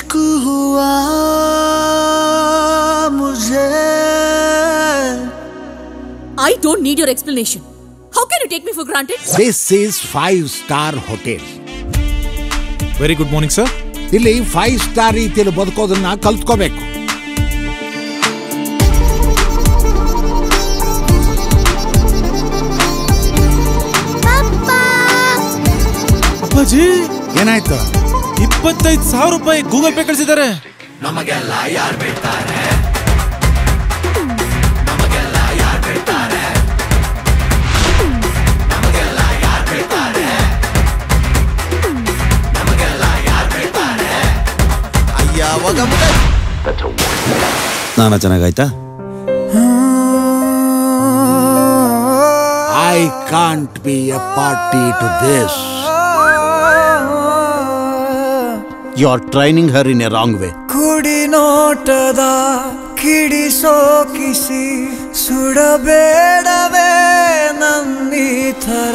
इश्क हुआ मुझे I don't need your explanation. How can you take me for granted? This is five star hotel very good morning sir ಇಲ್ಲಿ five star ರೀತಿಯಲ್ಲಿ ಬದುಕೋದನ್ನ ಕಲ್ತ್ಕೋಬೇಕು ಅಪ್ಪಾಜಿ ಏನಾಯ್ತು ಇಪ್ಪತ್ತೈದು ಸಾವಿರ ರೂಪಾಯಿ ಗೂಗಲ್ ಪೇ ಕಳಿಸಿದ್ದಾರೆ ಸ್ನಾನ ಚೆನ್ನಾಗಾಯ್ತಾ I can't be a party to this you are training her in a wrong way ಕುಡಿ ನೋಟದ ಕಿಡಿಸೋ ಕಿಸಿ ಸುಡಬೇಡವೇ ನನ್ನಿ ಥರ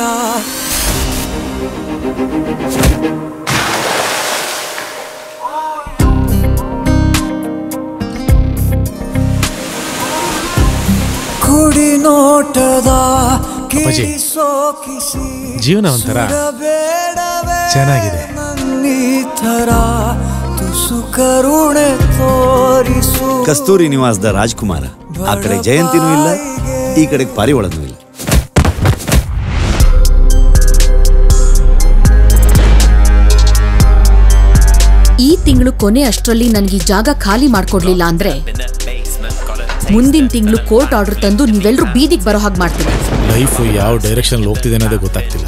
ಕುಡಿ ನೋಟದ ಅಪ್ಪಾಜಿ, ಕಿಡಿಸೋ ಕಿಸಿ ಜೀವನ ಒಂಥರ ಸುಡಬೇಡವೇ ಚೆನ್ನಾಗಿದೆ. ನನ್ನಿ ಥರ ತುಸು ಕರುಣೆ ತೋರಿಸು ಕಸ್ತೂರಿ ನಿವಾಸದ ರಾಜ್ಕುಮಾರ ಆ ಕಡೆ ಜಯಂತಿನೂ ಇಲ್ಲ ಈ ಕಡೆಗೆ ಪಾರಿವಾಳನೂ ಇಲ್ಲ ಈ ತಿಂಗಳು ಕೊನೆ ಅಷ್ಟರಲ್ಲಿ ನನಗೆ ಈ ಜಾಗ ಖಾಲಿ ಮಾಡ್ಕೊಡ್ಲಿಲ್ಲ ಅಂದ್ರೆ ಮುಂದಿನ ತಿಂಗಳು ಕೋರ್ಟ್ ಆರ್ಡರ್ ತಂದು ನೀವೆಲ್ಲರೂ ಬೀದಿಗೆ ಬರೋ ಹಾಗೆ ಮಾಡ್ತೀನಿ ಲೈಫ್ ಯಾವ ಡೈರೆಕ್ಷನ್ ಹೋಗ್ತಿದೆ ಅನ್ನೋದೇ ಗೊತ್ತಾಗ್ತಿಲ್ಲ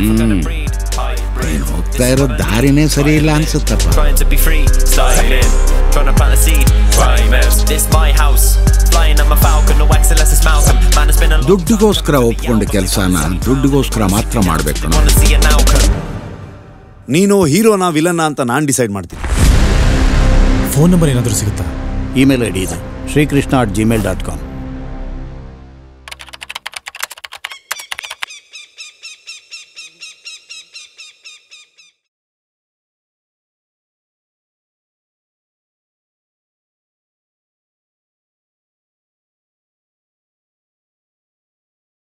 ಹೋಗ್ತಾ ಇರೋ ದಾರಿನೇ ಸರಿ ಇಲ್ಲ ಅನ್ಸುತ್ತಪ್ಪ Trying to be free, styling, trying to plant a seed. Primers, this my house. Flying on my falcon, no wax unless it's Malcolm. Man, it's been a long ದುಡ್ಡಿಗೋಸ್ಕರ ಒಪ್ಕೊಂಡ ಕೆಲಸನ ದುಡ್ಡಿಗೋಸ್ಕರ ಮಾತ್ರ ಮಾಡ್ಬೇಕು ಕಣೋ. wanna see an outcome. ನೀನು ಹೀರೋನಾ ವಿಲನ್ನ ಅಂತ ನಾನು decide ಮಾಡ್ತೀನಿ phone number ಏನಾದರೂ ಸಿಗುತ್ತಾ ಇಮೇಲ್ ಐ ಡಿ ಇದೆ Srikrishna at Gmail dot com